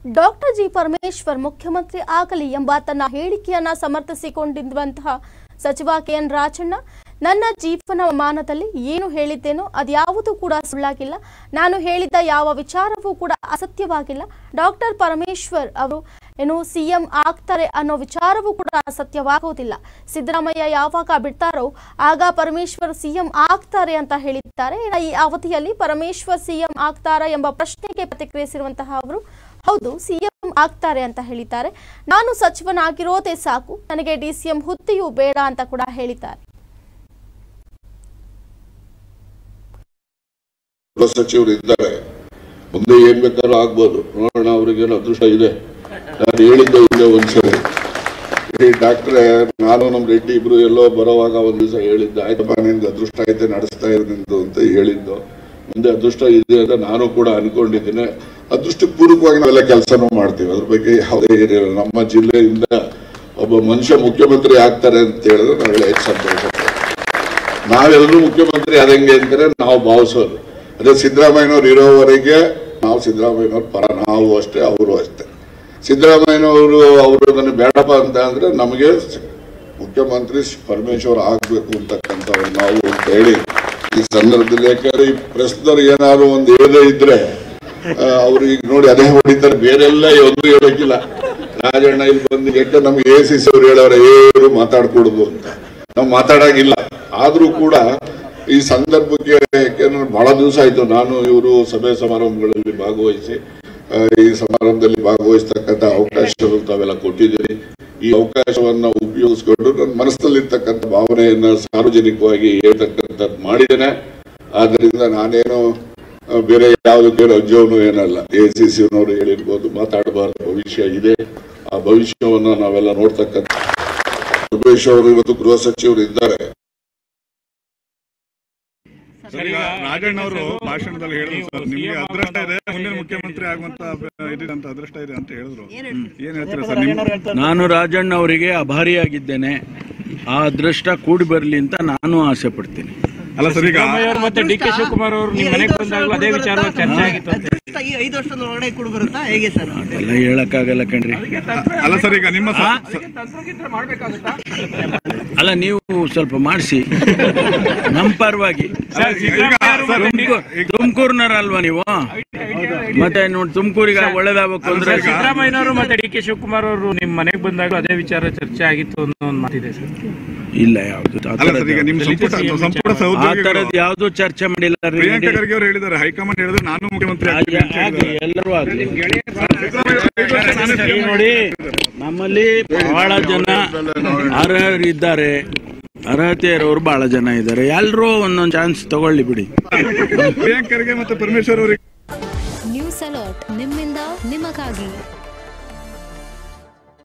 Doctor G Parameshwar ಮುಖ್ಯಮಂತ್ರಿ ಆಗಲಿ ಎಂಬ ತನ್ನ ಹೇಳಿಕೆಯನ್ನ ಸಮರ್ಥಿಸಿಕೊಂಡಿರುವಂತಹ ಸಚಿವ ಕೆಎನ್ ರಾಜಣ್ಣ ನನ್ನ ಜೀವನಮಾನದಲ್ಲಿ ಏನು ಹೇಳಿದ್ದೇನೋ ಅದ್ಯಾವುದೂ ಕೂಡ ಸುಳ್ಳಾಗಿಲ್ಲ ನಾನು ಹೇಳಿದ ಯಾವ ವಿಚಾರವೂ ಕೂಡ ಅಸತ್ಯವಾಗಿಲ್ಲ ಡಾಕ್ಟರ್ ಪರಮೇಶ್ವರ್ ಅವರು ಏನು ಸಿಎಂ ಆಗ್ತಾರೆ ಅನ್ನೋ ವಿಚಾರವೂ ಕೂಡ ಸತ್ಯವಾಗುವುದಿಲ್ಲ ಸಿದ್ದರಾಮಯ್ಯ ಯಾವಾಗ ಬಿಡ್ತಾರೋ ಆಗ ಪರಮೇಶ್ವರ್ ಸಿಎಂ ಆಗ್ತಾರೆ ಅಂತ ಹೇಳಿದ್ದಾರೆ ಇನ್ನು ಈ ಅವಧಿಯಲ್ಲಿ ಪರಮೇಶ್ವರ್ ಸಿಎಂ ಆಗ್ತಾರಾ ಎಂಬ ಪ್ರಶ್ನೆಗೆ ಪ್ರತಿಕ್ರಿಯಿಸಿರುವಂತಹ ಅವರು ಹೌದು ಸಿಎಂ ಆಗ್ತಾರೆ ಅಂತ ಹೇಳಿದ್ದಾರೆ ನಾನು ಸಚಿವನಾಗಿರೋದೇ ಸಾಕು ನನಗೆ ಡಿಸಿಎಂ ಹುದ್ದೆಯೂ ಬೇಡ ಅಂತ ಕೂಡ ಹೇಳಿದ್ದಾರೆ ಗೃಹ ಸಚಿವರು ಇದ್ದಾರೆ ಮುಂದೆ ಏನ್ ಬೇಕಾದ್ರೂ ಆಗ್ಬೋದು ನೋಡೋಣ ಅವ್ರಿಗೇನು ಅದೃಷ್ಟ ಇದೆ ನಾನು ಹೇಳಿದ್ದೆ ಹಿಂದೆ ಒಂದ್ಸರಿ ಈ ಡಾಕ್ಟ್ರೆ ನಾನು ನಮ್ಮ ರೆಡ್ಡಿ ಇಬ್ರು ಎಲ್ಲೋ ಬರೋವಾಗ ಒಂದ್ ದಿವಸ ಹೇಳಿದ್ದೆ ಆಯ್ತಪ್ಪ ನಿನ್ಗೆ ಅದೃಷ್ಟ ಐತೆ ನಡೆಸ್ತಾ ಇರೋ ನಿಂದು ಅಂತ ಹೇಳಿದ್ದು ಮುಂದೆ ಅದೃಷ್ಟ ಇದೆ ಅಂತ ನಾನು ಕೂಡ ಅನ್ಕೊಂಡಿದ್ದೀನಿ ಅದೃಷ್ಟ ಪೂರ್ವಕವಾಗಿ ನಾವೆಲ್ಲ ಕೆಲಸನೂ ಮಾಡ್ತೀವಿ ಅದ್ರ ಬಗ್ಗೆ ಯಾವುದೇ ಏನಿಲ್ಲ ನಮ್ಮ ಜಿಲ್ಲೆಯಿಂದ ಒಬ್ಬ ಮನುಷ್ಯ ಮುಖ್ಯಮಂತ್ರಿ ಆಗ್ತಾರೆ ಅಂತ ಹೇಳಿದ್ರೆ ನಾವೆಲ್ಲ ಹೆಚ್ಚು ಸಂತೋಷ ಪಡ್ತೀವಿ. ನಾವೆಲ್ಲರೂ ಮುಖ್ಯಮಂತ್ರಿ ಆದಂಗೆ ಅಂತಾರೆ ನಾವು ಭಾವಿಸೋದು ಅದೇ ಸಿದ್ದರಾಮಯ್ಯನವ್ರು ಇರೋವರೆಗೆ ನಾವು ಸಿದ್ದರಾಮಯ್ಯನವ್ರ ಪರ ನಾವು ಅಷ್ಟೇ ಅವರು ಅಷ್ಟೇ ಸಿದ್ದರಾಮಯ್ಯನವರು ಅವರು ನನಗೆ ಬೇಡಪ್ಪ ಅಂತ ಅಂದ್ರೆ ನಮಗೆ ಮುಖ್ಯಮಂತ್ರಿ ಪರಮೇಶ್ವರ್ ಆಗ್ಬೇಕು ಅಂತಕ್ಕಂಥ ನಾವು ಅಂತ ಹೇಳಿ ಈ ಸಂದರ್ಭದಲ್ಲಿ ಯಾಕಂದ್ರೆ ಈ ಪ್ರಶ್ನವ್ರು ಏನಾದ್ರು ಒಂದು ಹೇಳದೇ ಇದ್ರೆ ಆ, ಅವ್ರು ಈಗ ನೋಡಿ ಅದೇ ಹೊಡಿತಾರೆ ಬೇರೆಲ್ಲ ಒಂದು ಹೇಳಕ್ಕಿಲ್ಲ ರಾಜಣ್ಣ ಇಲ್ಲಿ ಬಂದು ಯಾಕೆ ನಮ್ಗೆ ಎ ಸಿ ಸಿ ಅವ್ರು ಹೇಳೋರೆ ಏನು ಮಾತಾಡ್ಕೊಡುದು ಅಂತ ನಾವು ಮಾತಾಡಂಗಿಲ್ಲ ಆದ್ರೂ ಕೂಡ ಈ ಸಂದರ್ಭಕ್ಕೆ ಯಾಕೆಂದ್ರೆ ಬಹಳ ದಿವಸ ಆಯ್ತು ನಾನು ಇವರು ಸಭೆ ಸಮಾರಂಭಗಳಲ್ಲಿ ಭಾಗವಹಿಸಿ ಆ, ಈ ಸಮಾರಂಭದಲ್ಲಿ ಭಾಗವಹಿಸ್ತಕ್ಕಂಥ ಅವಕಾಶಗಳು ತಾವೆಲ್ಲ ಕೊಟ್ಟಿದ್ದೀರಿ ಈ ಅವಕಾಶವನ್ನ ಉಪಯೋಗಿಸ್ಕೊಂಡು ನನ್ನ ಮನಸ್ಸಲ್ಲಿರ್ತಕ್ಕಂಥ ಭಾವನೆಯನ್ನ ಸಾರ್ವಜನಿಕವಾಗಿ ಹೇಳ್ತಕ್ಕಂಥದ್ದು ಮಾಡಿದ್ದೇನೆ ಆದ್ರಿಂದ ನಾನೇನು ಆ, ಬೇರೆ ಯಾವುದಕ್ಕೆ ಅಜ್ಜವನು ಏನಲ್ಲ ಎ ಸಿ ಸಿನವರು ಹೇಳಿರ್ಬೋದು ಮಾತಾಡಬಾರ್ದು ಭವಿಷ್ಯ ಇದೆ ಆ ಭವಿಷ್ಯವನ್ನ ನಾವೆಲ್ಲ ನೋಡ್ತಕ್ಕಂಥ ಸುರೇಶ್ ಅವರು ಇವತ್ತು ಗೃಹ ಸಚಿವರು ಇದ್ದಾರೆ ಸರ್ ಈಗ ರಾಜಣ್ಣ ಅವರು ಭಾಷಣದಲ್ಲಿ ಹೇಳಿದ್ರು ಸರ್ ನಿಮ್ಗೆ ಅದೃಷ್ಟ ಇದೆ ಮುಂದಿನ ಮುಖ್ಯಮಂತ್ರಿ ಆಗುವಂತ ಇದೆ ಅಂತ ಅದೃಷ್ಟ ಇದೆ ಅಂತ ಹೇಳಿದ್ರು ಏನ್ ಹೇಳ್ತೀರಾ ಸರ್ ನಿಮ್ ನಾನು ರಾಜಣ್ಣ ಅವರಿಗೆ ಅಭಾರಿಯಾಗಿದ್ದೇನೆ ಆ ಅದೃಷ್ಟ ಕೂಡಿ ಬರಲಿ ಅಂತ ನಾನು ಆಸೆ ಪಡ್ತೀನಿ ಅಲ್ಲ ಸರ್ ಈಗ ಸಿದ್ದರಾಮಯ್ಯ ಮತ್ತೆ ಡಿ ಕೆ ಶಿವಕುಮಾರ್ ಅವರು ನಿಮ್ಮ ಮನೆಗೆ ಬಂದಾಗಲೂ ಅದೇ ವಿಚಾರ ಚರ್ಚೆ ಆಗಿತ್ತು ಅಂತ ಈ ಐದು ವರ್ಷದ ಒಳಗಡೆ ಕೂಡ ಬರುತ್ತಾ ಹೇಗೆ ಸರ್ ಎಲ್ಲ ಹೇಳಕ್ಕಾಗಲ್ಲ ಕಣ್ರಿ ಅಲ್ಲ ಸರ್ ಈಗ ನಿಮ್ಮ ಸ- ಸ- ಅಲ್ಲ ನೀವು ಸ್ವಲ್ಪ ಮಾಡಿಸಿ ನಮ್ಮ ಪರವಾಗಿ ಸರ್, ಈಗ ಸರ್ ತುಮಕೂರ್ನರಲ್ವಾ ನೀವು ಮತ್ತೆ ನೋಡಿ ತುಮಕೂರಿಗೆ ಒಳ್ಳೇದಾಗಬೇಕು ಅಂದ್ರೆ ಸಿದ್ದರಾಮಯ್ಯನವರು ಮತ್ತೆ ಡಿ ಕೆ ಶಿವಕುಮಾರ್ ಅವರು ನಿಮ್ಮ ಮನೆಗೆ ಬಂದಾಗ ಅದೇ ವಿಚಾರ ಚರ್ಚೆ ಆಗಿತ್ತು ಅನ್ನೋ ಒಂದು ಮಾತಿದೆ ಸರ್ ಇಲ್ಲ ಯಾವ್ದು ಆ ಅಲ್ಲ ಸರ್ ಈಗ ಥರದ್ದು- ನಿಮ್ ಸಂಪುಟ ಸಂಪುಟ ಆ ಸಹೋದ್ಯೋಗಿಗಳು ಥರದ್ದು ಯಾವ್ದು ಚರ್ಚೆ ಮಾಡಿಲ್ಲ ರೀ. ಪ್ರಿಯಾಂಕಾ ಖರ್ಗೆ ಅವರು ಹೇಳಿದ್ದಾರೆ ಹೈಕಮಾಂಡ್ ಹೇಳಿದ್ರೆ ನಾನು ಮುಖ್ಯಮಂತ್ರಿ ಆಗ್ತೀನಿ ಅಂತ ಆಗ್ಲಿ, ಹೇಳಿದ್ದಾರೆ. ಎಲ್ಲರೂ ಆಗ್ಲಿ ಸಿದ್ದರಾಮಯ್ಯ ನಾನೇ ಈ ನೋಡಿ ನಮ್ಮಲ್ಲಿ ಬಹಳ ಜನ ಅರ್ಹರಿದ್ದಾರೆ ಅರ್ಹತೆ ಇರೋರು ಬಹಳ ಜನ ಇದ್ದಾರೆ ಎಲ್ಲರೂ ಒಂದೊಂದು ಚಾನ್ಸ್ ತಗೊಳ್ಳಿ ಬಿಡಿ ಪ್ರಿಯಾಂಕಾ ಖರ್ಗೆ ಮತ್ತೆ ಪರಮೇಶ್ವರ್ ಅವರಿಗೆ ನ್ಯೂಸ್ ಅಲರ್ಟ್ ನಿಮ್ಮಿಂದ ನಿಮಗಾಗಿ